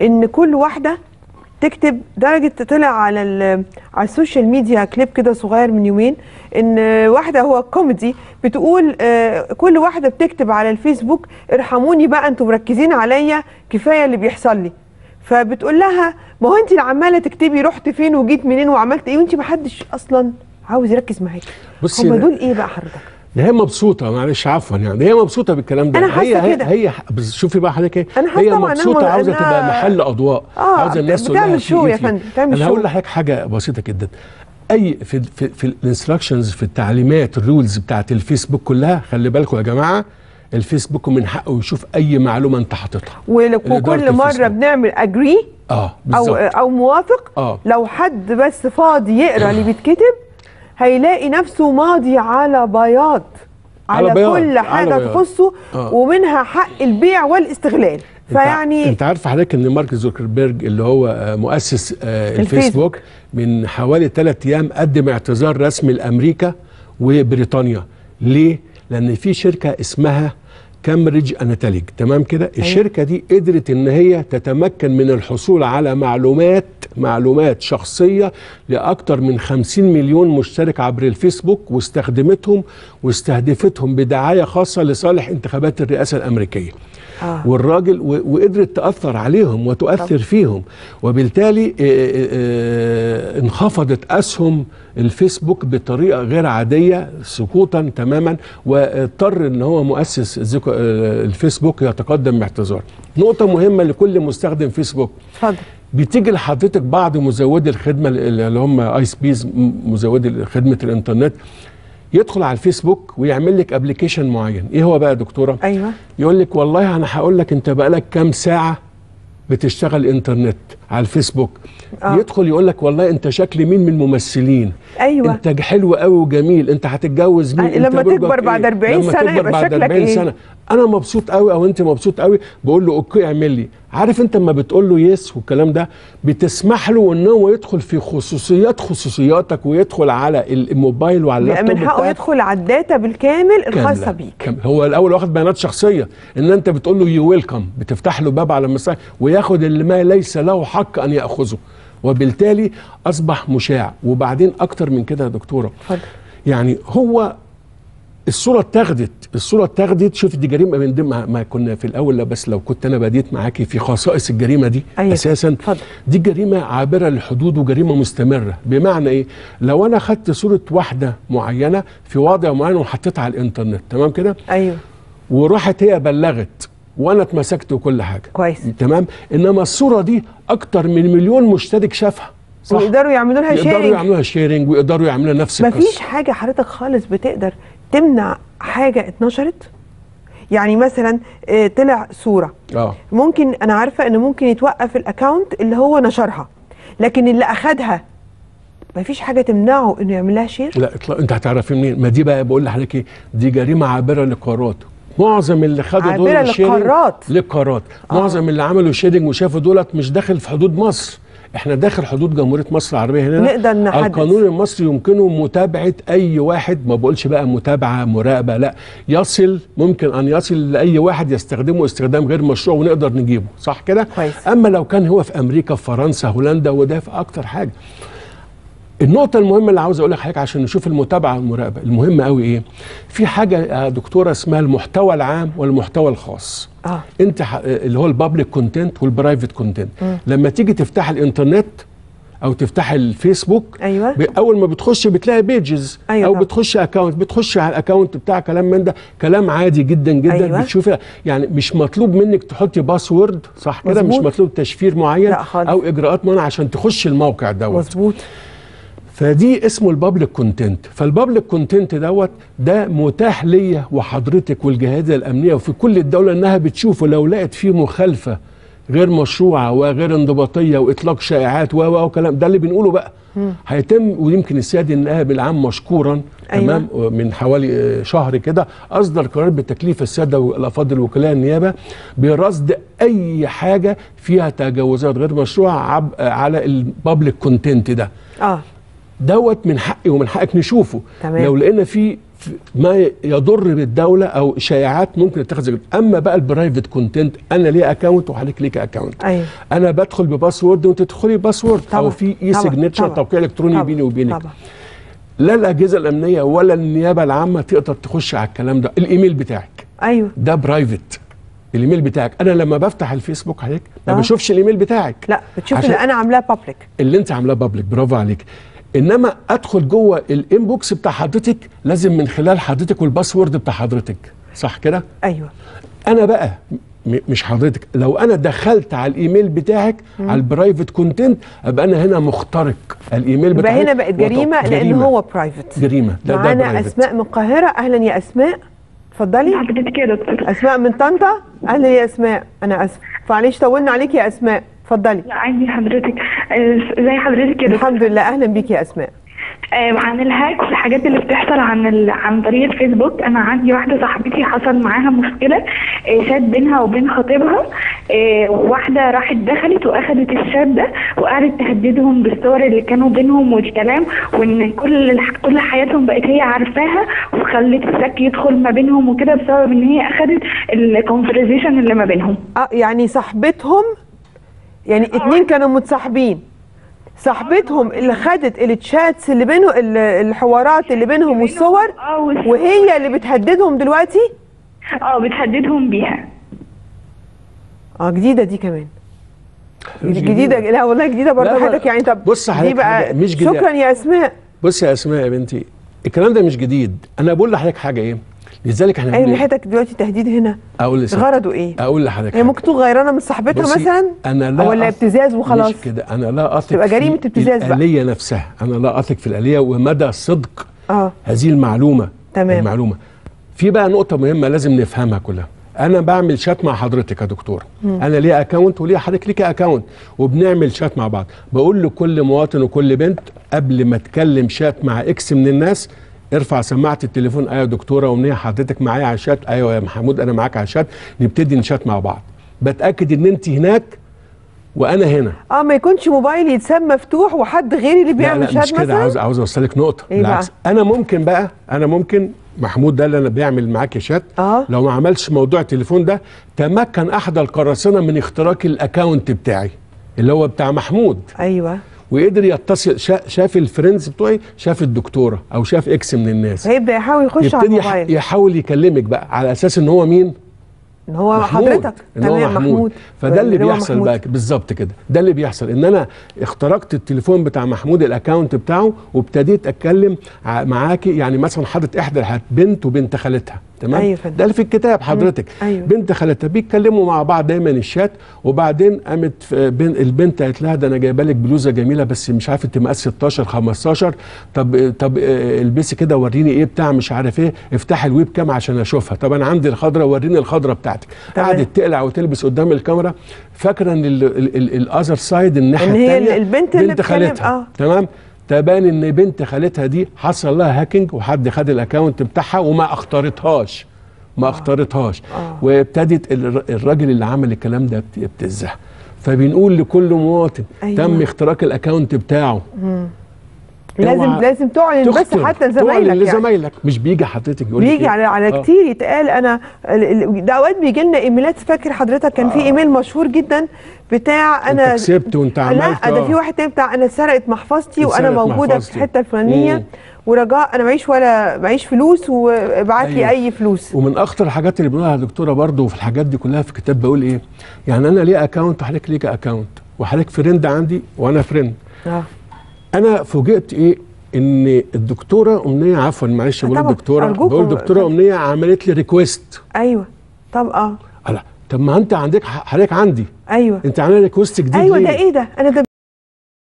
ان كل واحده تكتب درجه طلع على ال- على السوشيال ميديا كليب كده صغير من يومين ان واحده هو كوميدي بتقول آه، كل واحده بتكتب على الفيسبوك ارحموني بقى انتوا مركزين عليا كفايه اللي بيحصل لي فبتقول لها ما هو انت اللي عماله تكتبي رحت فين وجيت منين وعملت ايه وانت ما حدش اصلا عاوز يركز معاكي بصي هم أنا- دول ايه بقى حضرتك ده هي مبسوطه معلش عفوا يعني هي مبسوطه بالكلام ده أنا حاسة هي هي, كده. هي بس شوفي بقى حضرتك ايه أنا حاسة هي طبعاً إنها مبسوطه م- عاوزه إنها- تبقى محل اضواء آه، عاوزه الناس تقول لها بتعمل في شو إيه يا في- فندم، بتعمل انا هقول شو. لحضرتك حاجه بسيطه جدا اي في في, في الانستراكشنز في التعليمات الرولز بتاعت الفيسبوك كلها خلي بالكم يا جماعه الفيسبوك من حقه يشوف اي معلومه انت حاططها ولو- الإدارة وكل مره الفيسبوك. بنعمل اجري اه او بالظبط او موافق اه لو حد بس فاضي يقرا اللي بيتكتب هيلاقي نفسه ماضي على بياض على, على بياض، كل على حاجه بياض. تخصه آه. ومنها حق البيع والاستغلال انت- فيعني انت عارف حضرتك ان مارك زوكربيرج اللي هو آه، مؤسس آه، الفيسبوك. الفيسبوك من حوالي ثلاث ايام قدم اعتذار رسمي لامريكا وبريطانيا ليه لان في شركه اسمها كامبريدج اناتاليج تمام كده الشركه دي قدرت ان هي تتمكن من الحصول على معلومات معلومات شخصيه لاكثر من 50 مليون مشترك عبر الفيسبوك واستخدمتهم واستهدفتهم بدعايه خاصه لصالح انتخابات الرئاسه الامريكيه آه. والراجل و- وقدرت تأثر عليهم وتؤثر فيهم وبالتالي آه، آه، آه، انخفضت أسهم الفيسبوك بطريقة غير عادية سقوطا تماما واضطر ان هو مؤسس الزيكو- آه، الفيسبوك يتقدم باعتذار نقطة مهمة لكل مستخدم فيسبوك اتفضل بتيجي لحضرتك بعض مزودي الخدمه اللي هم اي سبيز مزودي خدمه الانترنت يدخل على الفيسبوك ويعمل لك ابلكيشن معين ايه هو بقى يا دكتوره ايوه يقول لك والله انا هقول لك انت بقالك كام ساعه بتشتغل انترنت على الفيسبوك آه. آه. يدخل يقول لك والله انت شكل مين من الممثلين ايوه انت حلو قوي وجميل انت هتتجوز مين آه، انت لما برجك تكبر بعد 40 لما سنة تكبر يبقى بعد شكلك 40 إيه؟ سنه انا مبسوط قوي او انت مبسوط قوي بقول له اوكي اعمل لي عارف انت لما بتقول له يس والكلام ده بتسمح له ان هو يدخل في خصوصيات خصوصياتك ويدخل على الموبايل وعلى بيبقى اللابتوب من حقه بتاعك. يدخل على الداتا بالكامل الخاصه كاملة. بيك كام- هو الاول واخد بيانات شخصيه ان انت بتقول له يو ويلكم بتفتح له باب على المساء وياخد اللي ما ليس له حق ان ياخذه وبالتالي اصبح مشاع وبعدين اكتر من كده يا دكتوره اتفضل يعني هو الصوره اتاخدت الصوره اتاخدت شوف دي جريمه من ضمن ما- ما كنا في الاول لا بس لو كنت انا بديت معاكي في خصائص الجريمه دي أيوة. اساسا اتفضل. دي جريمه عابره للحدود وجريمه مستمره بمعنى ايه لو انا خدت صوره واحده معينه في وضع معين وحطيتها على الانترنت تمام كده ايوه وراحت هي بلغت وانا اتمسكت وكل حاجه كويس تمام انما الصوره دي اكتر من مليون مشترك شافها صح ويقدروا يعملوا لها يقدروا شيرنج يعملوها شيرنج ويقدروا يعملوا نفس مفيش القصه حاجه حضرتك خالص بتقدر تمنع حاجه اتنشرت يعني مثلا آه، طلع صوره اه ممكن انا عارفه ان ممكن يتوقف الاكونت اللي هو نشرها لكن اللي اخدها مفيش حاجه تمنعه انه يعمل لها شير لا اطلاق انت هتعرفي منين ما دي بقى بقول لحضرتك ايه دي جريمه عابره للقارات معظم اللي خدوا دول عابرة الشيرنج- للقارات. للقارات آه. معظم اللي عملوا شيرنج وشافوا دولت مش داخل في حدود مصر احنا داخل حدود جمهوريه مصر العربيه هنا نقدر نحدد. القانون المصري يمكنه متابعه اي واحد ما بقولش بقى متابعه مراقبه لا يصل ممكن ان يصل لاي واحد يستخدمه استخدام غير مشروع ونقدر نجيبه صح كده كويس. اما لو كان هو في امريكا في فرنسا هولندا وده في اكتر حاجه النقطة المهمة اللي عاوز اقول لك حضرتك عشان نشوف المتابعة والمراقبة، المهم قوي ايه؟ في حاجة يا دكتورة اسمها المحتوى العام والمحتوى الخاص. اه انت ح- اللي هو البابليك كونتنت والبرايفت كونتنت. لما تيجي تفتح الانترنت او تفتح الفيسبوك ايوه ب- اول ما بتخش بتلاقي بيجز أيوة او طبعا. بتخش اكونت بتخش على الاكونت بتاع كلام من ده كلام عادي جدا جدا أيوة. أيوة. بتشوفي يعني مش مطلوب منك تحطي باسورد صح كده مش مظبوط. مطلوب تشفير معين لا خالص. او اجراءات معينه عشان تخش الموقع دوت مظبوط فدي اسمه البابليك كونتنت فالبابليك كونتنت دوت ده متاح ليا وحضرتك والجهات الامنيه وفي كل الدوله انها بتشوفه لو لقت فيه مخالفه غير مشروعه وغير انضباطيه واطلاق شائعات و و وكلام ده اللي بنقوله بقى هيتم ويمكن السيد النائب العام مشكورا أيوة. تمام من حوالي آه، شهر كده اصدر قرار بتكليف الساده والافاضل وكلاء النيابه برصد اي حاجه فيها تجاوزات غير مشروعه عب- على البابليك كونتنت ده اه دوت من حقي ومن حقك نشوفه تمام. لو لقينا في ما يضر بالدوله او شائعات ممكن تتخذ اما بقى البرايفت كونتنت انا ليه اكونت وحضرتك ليك اكونت ايوه انا بدخل بباسورد وانت تدخلي بباسورد او طبعاً، في اي طبعاً، سيجنتشر طبعاً، توقيع الكتروني طبعاً، بيني وبينك طبعا لا الاجهزه الامنيه ولا النيابه العامه تقدر تخش على الكلام ده الايميل بتاعك ايوه ده برايفت الايميل بتاعك انا لما بفتح الفيسبوك عليك ما آه. بشوفش الايميل بتاعك لا بتشوف عشان- اللي انا عاملاه بابليك اللي انت عاملاه بابليك برافو عليك انما ادخل جوه الانبوكس بتاع حضرتك لازم من خلال حضرتك والباسورد بتاع حضرتك صح كده ايوه انا بقى م- مش حضرتك لو انا دخلت على الايميل بتاعك على البرايفت كونتنت ابقى انا هنا مخترق الايميل يبقى بتاعك هنا بقت جريمه وط- لان هو برايفت جريمه ده ده معانا برايفت اسماء من القاهره اهلا يا اسماء اتفضلي حضرتك يا دكتور اسماء من طنطا اهلا يا اسماء انا اسفه معلش طولنا عليك يا اسماء اتفضلي لا عندي حضرتك آه، زي حضرتك يا دكتور الحمد لله اهلا بيكي يا اسماء آه، عن الهاك والحاجات اللي بتحصل عن ال... عن طريق الفيسبوك انا عندي واحده صاحبتي حصل معاها مشكله آه، شات بينها وبين خطيبها آه، واحده راحت دخلت واخدت الشات ده وقعدت تهددهم بالصور اللي كانوا بينهم والكلام وان كل الح... كل حياتهم بقت هي عارفاها وخلت الشك يدخل ما بينهم وكده بسبب ان هي اخدت الكونفرزيشن اللي ما بينهم اه يعني صاحبتهم يعني اتنين كانوا متصاحبين صاحبتهم اللي خدت التشاتس اللي بينهم ال- الحوارات اللي بينهم والصور اه والصور. وهي اللي بتهددهم دلوقتي اه بتهددهم بيها اه جديده دي كمان مش جديده لا والله جديده برضه لا، لا. حضرتك يعني طب بص دي حضرتك بقى حاجة مش جديدة. شكرا يا اسماء بص يا اسماء يا بنتي الكلام ده مش جديد انا بقول لحضرتك حاجه ايه لذلك احنا اي بنقول من إيه؟ حياتك دلوقتي تهديد هنا اقول لسه غرضه ايه؟ اقول لحضرتك هي حاجة. ممكن تكون غيرانه من صاحبتها بصي، مثلا انا لا ولا أثق- ابتزاز وخلاص مش كده انا لا اثق تبقى في جريمة ابتزاز بقى. الاليه نفسها انا لا اثق في الاليه ومدى صدق اه هذه المعلومه تمام. المعلومه في بقى نقطه مهمه لازم نفهمها كلها انا بعمل شات مع حضرتك يا دكتور انا ليا اكونت وليا حضرتك ليك اكونت وبنعمل شات مع بعض بقول لكل مواطن وكل بنت قبل ما تكلم شات مع اكس من الناس ارفع سماعه التليفون ايوه يا دكتوره ومنيه حضرتك معايا على الشات ايوه يا محمود انا معاك على الشات نبتدي نشات مع بعض بتاكد ان انت هناك وانا هنا اه ما يكونش موبايل يتساب مفتوح وحد غيري اللي لا بيعمل لا شات مش كده مثلا عاوز عاوز اوصلك نقطه إيه بالعكس انا ممكن بقى انا ممكن محمود ده اللي انا بيعمل معاك شات آه. لو ما عملش موضوع التليفون ده تمكن احد القراصنه من اختراق الاكونت بتاعي اللي هو بتاع محمود ايوه وقدر يتصل شا- شاف الفريندز بتوعي شاف الدكتوره او شاف اكس من الناس هيبدا يحاول يخش على يبتدي يح- الموبايل يحاول يكلمك بقى على اساس ان هو مين ان هو محمود. حضرتك ان هو تمام محمود, فده اللي هو بيحصل محمود. بقى بالظبط كده ده اللي بيحصل ان انا اخترقت التليفون بتاع محمود الاكونت بتاعه وابتديت اتكلم ع- معاكي يعني مثلا حاطط احدى الحالات بنت وبنت خالتها تمام أيوة فندم. ده اللي في الكتاب حضرتك أيوة. بنت خالتها بيتكلموا مع بعض دايما الشات وبعدين قامت في- بين البنت قالت لها ده انا جايبه لك بلوزه جميله بس مش عارف انت مقاس 16 15 طب طب آه، البسي كده وريني ايه بتاع مش عارف ايه افتحي الويب كام عشان اشوفها طب انا عندي الخضره وريني الخضره بتاعتك تمام. قعدت تقلع وتلبس قدام الكاميرا فاكره ان الاذر سايد الناحيه إن هي الثانيه البنت اللي بنت بتكلم- خالتها آه. تمام تبان ان بنت خالتها دي حصل لها هاكينج وحد خد الاكونت بتاعها وما اختارتهاش ما اختارتهاش آه. وابتدت الر- الراجل اللي عمل الكلام ده يبت- يبتزها فبنقول لكل مواطن أيوة. تم اختراق الاكونت بتاعه لازم اوعى لازم تعلن بس تخطر. حتى تعلن لزمايلك يعني لزمايلك مش بيجي حضرتك يقول لك بيجي إيه؟ على على آه. كتير يتقال انا ال- ال- ده اوقات بيجي لنا ايميلات فاكر حضرتك كان في ايميل مشهور جدا بتاع انت انا كسبت وانت عملت لا ده آه. في واحد تاني بتاع انا اتسرقت محفظتي وانا اتسرقت موجوده محفظتي. في الحته الفلانيه مم. ورجاء انا معيش ولا معيش فلوس وابعت لي أيوة. اي فلوس ومن اخطر الحاجات اللي بنقولها يا دكتوره برضه في الحاجات دي كلها في الكتاب بقول ايه يعني انا ليه اكونت وحضرتك ليك اكونت وحضرتك فريند عندي وانا فريند اه انا فوجئت ايه ان الدكتوره امنيه عفوا معلش آه بقول طبعاً. الدكتوره أرجوكم. بقول الدكتوره امنيه عملت لي ريكويست ايوه طب اه لا طب ما انت عندك حضرتك عندي ايوه انت عامله ريكويست جديد ايوه ليه؟ ده ايه ده انا ده